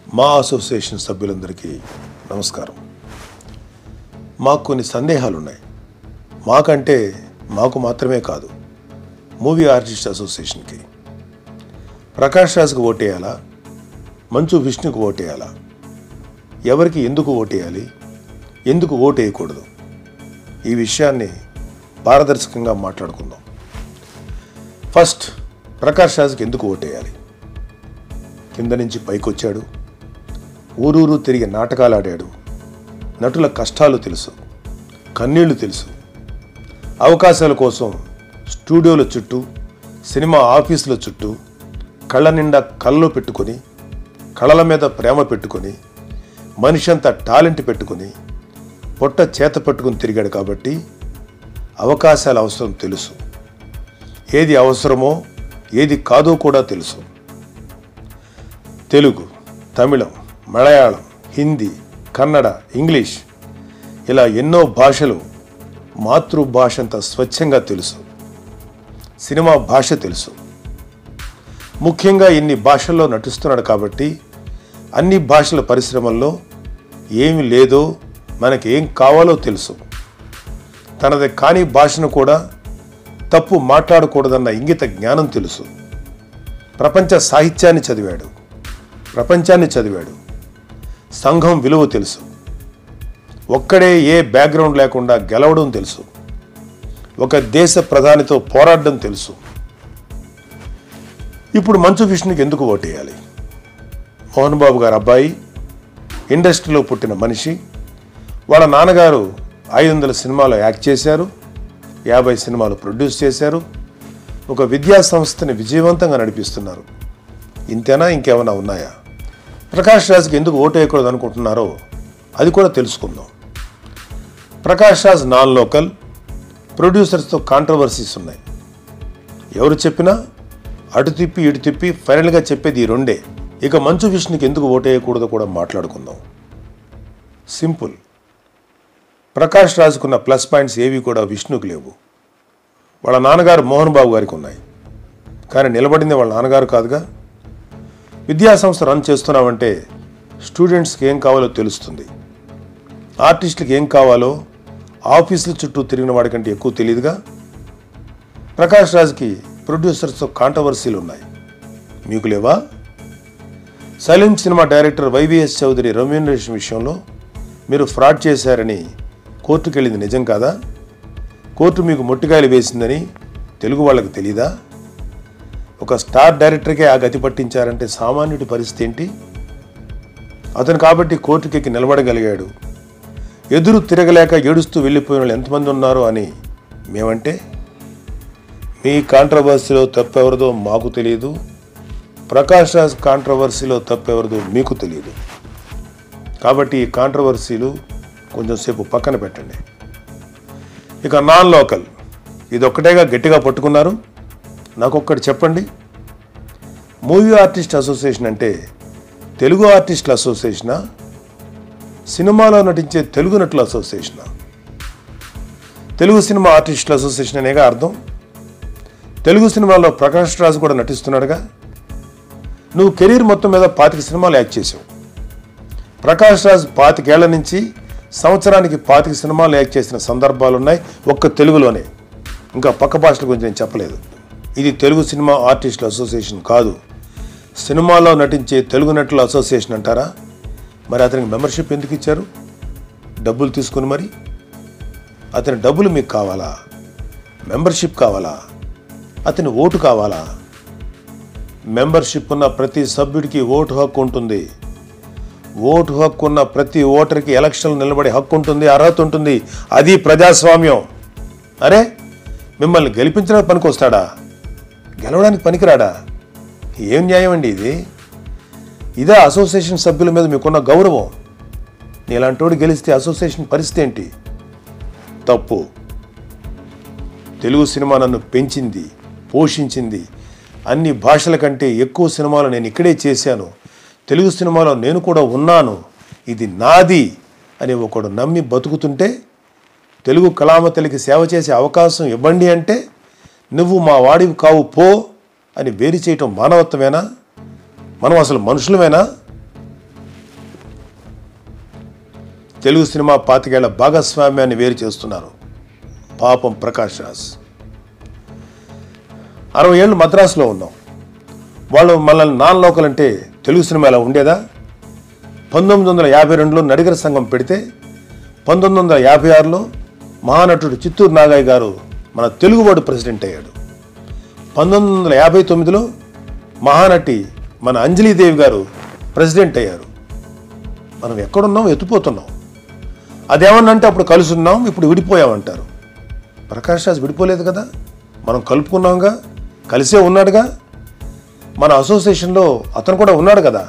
మా అసోసియేషన్ సభ్యులందరికీ నమస్కారం మాకు కొన్ని సందేహాలు ఉన్నాయి మాకంటే మాకు మాత్రమే కాదు మూవీ ఆర్టిస్ట్ అసోసియేషన్కి ప్రకాష్ రాజ్కి ఓటేయాలా మంచు విష్ణుకు ఓటేయాలా ఎవరికి ఎందుకు ఓటేయాలి ఎందుకు ఓటు వేయకూడదు ఈ విషయాన్ని పారదర్శకంగా మాట్లాడుకుందాం ఫస్ట్ ప్రకాష్ రాజ్కి ఎందుకు ఓటేయాలి కింద నుంచి పైకొచ్చాడు ఊరూరు తిరిగి నాటకాలు ఆడాడు నటుల కష్టాలు తెలుసు కన్నీళ్లు తెలుసు అవకాశాల కోసం స్టూడియోల చుట్టూ సినిమా ఆఫీసుల చుట్టూ కళ్ళ నిండా కళ్ళు పెట్టుకొని కళల మీద ప్రేమ పెట్టుకొని మనిషి అంతా టాలెంట్ పెట్టుకొని పొట్ట చేత పట్టుకుని తిరిగాడు కాబట్టి అవకాశాల అవసరం తెలుసు ఏది అవసరమో ఏది కాదో కూడా తెలుసు తెలుగు తమిళం మలయాళం హిందీ కన్నడ ఇంగ్లీష్ ఇలా ఎన్నో భాషలు మాతృభాష అంత స్వచ్ఛంగా తెలుసు సినిమా భాష తెలుసు ముఖ్యంగా ఇన్ని భాషల్లో నటిస్తున్నాడు కాబట్టి అన్ని భాషల పరిశ్రమల్లో ఏమి లేదో మనకి ఏం కావాలో తెలుసు తనది కాని భాషను కూడా తప్పు మాట్లాడకూడదన్న ఇంగిత జ్ఞానం తెలుసు ప్రపంచ సాహిత్యాన్ని చదివాడు ప్రపంచాన్ని చదివాడు సంఘం విలువ తెలుసు ఒక్కడే ఏ బ్యాక్గ్రౌండ్ లేకుండా గెలవడం తెలుసు ఒక దేశ ప్రధానితో పోరాడడం తెలుసు ఇప్పుడు మంచు విష్ణుకి ఎందుకు ఓటేయాలి మోహన్ బాబు గారు అబ్బాయి ఇండస్ట్రీలో పుట్టిన మనిషి వాళ్ళ నాన్నగారు ఐదు వందల సినిమాలు యాక్ట్ చేశారు యాభై సినిమాలు ప్రొడ్యూస్ చేశారు ఒక విద్యా సంస్థని విజయవంతంగా నడిపిస్తున్నారు ఇంతేనా ఇంకేమైనా ఉన్నాయా ప్రకాష్ రాజ్కి ఎందుకు ఓటు వేయకూడదు అనుకుంటున్నారో అది కూడా తెలుసుకుందాం ప్రకాష్ రాజ్ నాన్ లోకల్ ప్రొడ్యూసర్స్తో కాంట్రవర్సీస్ ఉన్నాయి ఎవరు చెప్పినా అటు తిప్పి ఇటు తిప్పి ఫైనల్గా చెప్పేది ఈ రెండే ఇక మంచు విష్ణుకి ఎందుకు ఓటు వేయకూడదో కూడా మాట్లాడుకుందాం సింపుల్ ప్రకాష్ రాజుకున్న ప్లస్ పాయింట్స్ ఏవి కూడా విష్ణుకు లేవు వాళ్ళ నాన్నగారు మోహన్ బాబు గారికి ఉన్నాయి కానీ నిలబడింది వాళ్ళ నాన్నగారు కాదుగా విద్యా సంస్థ రన్ చేస్తున్నామంటే స్టూడెంట్స్కి ఏం కావాలో తెలుస్తుంది ఆర్టిస్టులకి ఏం కావాలో ఆఫీసుల చుట్టూ తిరిగిన వాడికంటే ఎక్కువ తెలియదుగా ప్రకాష్ రాజ్కి ప్రొడ్యూసర్స్తో కాంట్రవర్సీలు ఉన్నాయి మీకు లేవా Saleem cinema director YVS Chowdary remuneration విషయంలో మీరు ఫ్రాడ్ చేశారని కోర్టుకు వెళ్ళింది నిజం కాదా కోర్టు మీకు మొట్టికాయలు వేసిందని తెలుగు వాళ్ళకి తెలీదా ఒక స్టార్ డైరెక్టర్కే ఆ గతి పట్టించారంటే సామాన్యుడి పరిస్థితి ఏంటి అతను కాబట్టి కోర్టుకెక్కి నిలబడగలిగాడు ఎదురు తిరగలేక ఏడుస్తూ వెళ్ళిపోయిన వాళ్ళు ఎంతమంది ఉన్నారో అని మేమంటే మీ కాంట్రవర్సీలో తప్పెవరిదో మాకు తెలియదు ప్రకాష్ రాజ్ కాంట్రవర్సీలో తప్పెవరిదో మీకు తెలియదు కాబట్టి ఈ కాంట్రవర్సీలు కొంచెం సేపు పక్కన పెట్టండి ఇక నాన్ లోకల్ ఇది ఒక్కటేగా గట్టిగా పట్టుకున్నారు నాకు ఒక్కటి చెప్పండి మూవీ ఆర్టిస్ట్ అసోసియేషన్ అంటే తెలుగు ఆర్టిస్టుల అసోసియేషనా సినిమాలో నటించే తెలుగు నటుల అసోసియేషనా తెలుగు సినిమా ఆర్టిస్టుల అసోసియేషన్ అనేగా అర్థం తెలుగు సినిమాలో ప్రకాష్ రాజ్ కూడా నటిస్తున్నాడుగా నువ్వు కెరీర్ మొత్తం మీద పాతిక సినిమాలు యాక్ట్ చేసావు ప్రకాష్ రాజ్ పాతికేళ్ల నుంచి సంవత్సరానికి పాతిక సినిమాలు యాక్ట్ చేసిన సందర్భాలు ఉన్నాయి ఒక్క తెలుగులోనే ఇంకా పక్క భాషల గురించి నేను చెప్పలేదు ఇది తెలుగు సినిమా ఆర్టిస్టుల అసోసియేషన్ కాదు సినిమాలో నటించే తెలుగు నటుల అసోసియేషన్ అంటారా మరి అతనికి మెంబర్షిప్ ఎందుకు ఇచ్చారు డబ్బులు తీసుకుని మరి అతని డబ్బులు మీకు కావాలా మెంబర్షిప్ కావాలా అతని ఓటు కావాలా మెంబర్షిప్ ఉన్న ప్రతి సభ్యుడికి ఓటు హక్కు ఉంటుంది ఓటు హక్కు ఉన్న ప్రతి ఓటర్కి ఎలక్షన్లు నిలబడే హక్కు ఉంటుంది అర్హత ఉంటుంది అది ప్రజాస్వామ్యం అరే మిమ్మల్ని గెలిపించడానికి పనికొస్తాడా గెలవడానికి పనికిరాడా ఏం న్యాయం అండి ఇది ఇదే అసోసియేషన్ సభ్యుల మీద మీకున్న గౌరవం నీలాంటోడు గెలిస్తే అసోసియేషన్ పరిస్థితి ఏంటి తప్పు తెలుగు సినిమా నన్ను పెంచింది పోషించింది అన్ని భాషల కంటే ఎక్కువ సినిమాలు నేను ఇక్కడే చేశాను తెలుగు సినిమాలో నేను కూడా ఉన్నాను ఇది నాది అని ఒకడు నమ్మి బతుకుతుంటే తెలుగు కళామతలికి సేవ చేసే అవకాశం ఇవ్వండి అంటే నువ్వు మా వాడివి కావు పో అని వేరు చేయటం మానవత్వమేనా మనం అసలు మనుషులమేనా తెలుగు సినిమా పాతికేళ్ల భాగస్వామ్యాన్ని వేరు చేస్తున్నారు పాపం ప్రకాష్ రాజ్ అరవై ఏళ్ళు మద్రాసులో ఉన్నాం వాళ్ళు మనల్ని నాన్ లోకల్ అంటే తెలుగు సినిమా ఇలా ఉండేదా పంతొమ్మిది వందల యాభై రెండులో నడిగర సంఘం పెడితే పంతొమ్మిది వందల యాభై ఆరులో మహానటుడు చిత్తూరు నాగయ్య గారు మన తెలుగువాడు ప్రెసిడెంట్ అయ్యాడు పంతొమ్మిది వందల యాభై తొమ్మిదిలో మహానటి మన అంజలీదేవి గారు ప్రెసిడెంట్ అయ్యారు మనం ఎక్కడున్నాం ఎత్తుపోతున్నాం అదేమన్నంటే అప్పుడు కలుసున్నాం ఇప్పుడు విడిపోయామంటారు ప్రకాష్ రాజ్ విడిపోలేదు కదా మనం కలుపుకున్నాంగా కలిసే ఉన్నాడుగా మన అసోసియేషన్లో అతను కూడా ఉన్నాడు కదా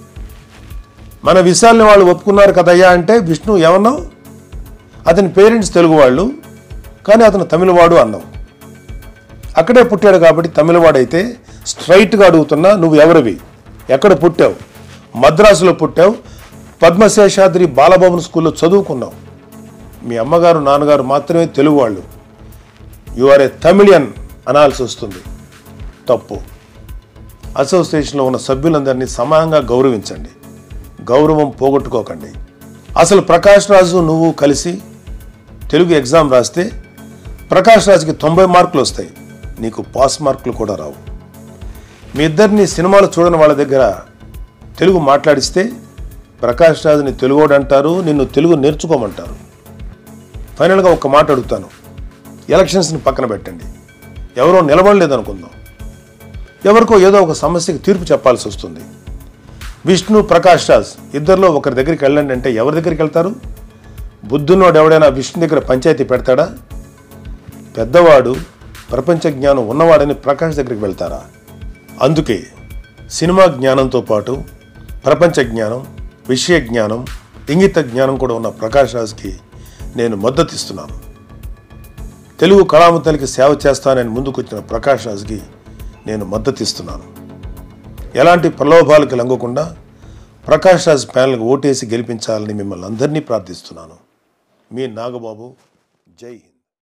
మన విషయాల్ని వాళ్ళు ఒప్పుకున్నారు కదయ్యా అంటే విష్ణు ఏమన్నావు అతని పేరెంట్స్ తెలుగు వాళ్ళు కానీ అతను తమిళవాడు అన్నావు అక్కడే పుట్టాడు కాబట్టి తమిళవాడైతే స్ట్రైట్గా అడుగుతున్నా నువ్వు ఎవరివి ఎక్కడ పుట్టావు మద్రాసులో పుట్టావు పద్మశేషాద్రి బాలభవన్ స్కూల్లో చదువుకున్నావు మీ అమ్మగారు నాన్నగారు మాత్రమే తెలుగు వాళ్ళు యు ఆర్ ఏ తమిళియన్ అనాల్సి వస్తుంది తప్పు అసోసియేషన్లో ఉన్న సభ్యులందరినీ సమానంగా గౌరవించండి గౌరవం పోగొట్టుకోకండి అసలు ప్రకాష్ రాజు నువ్వు కలిసి తెలుగు ఎగ్జామ్ రాస్తే ప్రకాష్ రాజుకి తొంభై మార్కులు వస్తాయి నీకు పాస్ మార్కులు కూడా రావు మీ ఇద్దరిని సినిమాలు చూడని వాళ్ళ దగ్గర తెలుగు మాట్లాడిస్తే ప్రకాష్ రాజుని తెలుగోడు అంటారు నిన్ను తెలుగు నేర్చుకోమంటారు ఫైనల్గా ఒక మాట అడుగుతాను ఎలక్షన్స్ని పక్కన పెట్టండి ఎవరో నిలబడలేదనుకుందాం ఎవరికో ఏదో ఒక సమస్యకి తీర్పు చెప్పాల్సి వస్తుంది విష్ణు ప్రకాష్ రాజ్ ఇద్దరిలో ఒకరి దగ్గరికి వెళ్ళండి అంటే ఎవరి దగ్గరికి వెళ్తారు బుద్ధున్నోడు ఎవడైనా విష్ణు దగ్గర పంచాయతీ పెడతాడా పెద్దవాడు ప్రపంచ జ్ఞానం ఉన్నవాడని ప్రకాష్ దగ్గరికి వెళ్తారా అందుకే సినిమా జ్ఞానంతో పాటు ప్రపంచ జ్ఞానం విషయ జ్ఞానం ఇంగిత జ్ఞానం కూడా ఉన్న ప్రకాష్ రాజ్కి నేను మద్దతు ఇస్తున్నాను తెలుగు కళాముతలికి సేవ చేస్తానని ముందుకొచ్చిన ప్రకాష్ రాజ్కి నేను మద్దతు ఇస్తున్నాను ఎలాంటి ప్రలోభాలకు లొంగకుండా ప్రకాష్ రాజ్ ప్యానల్కి ఓటేసి గెలిపించాలని మిమ్మల్ని అందరినీ ప్రార్థిస్తున్నాను మీ నాగబాబు జై హింద్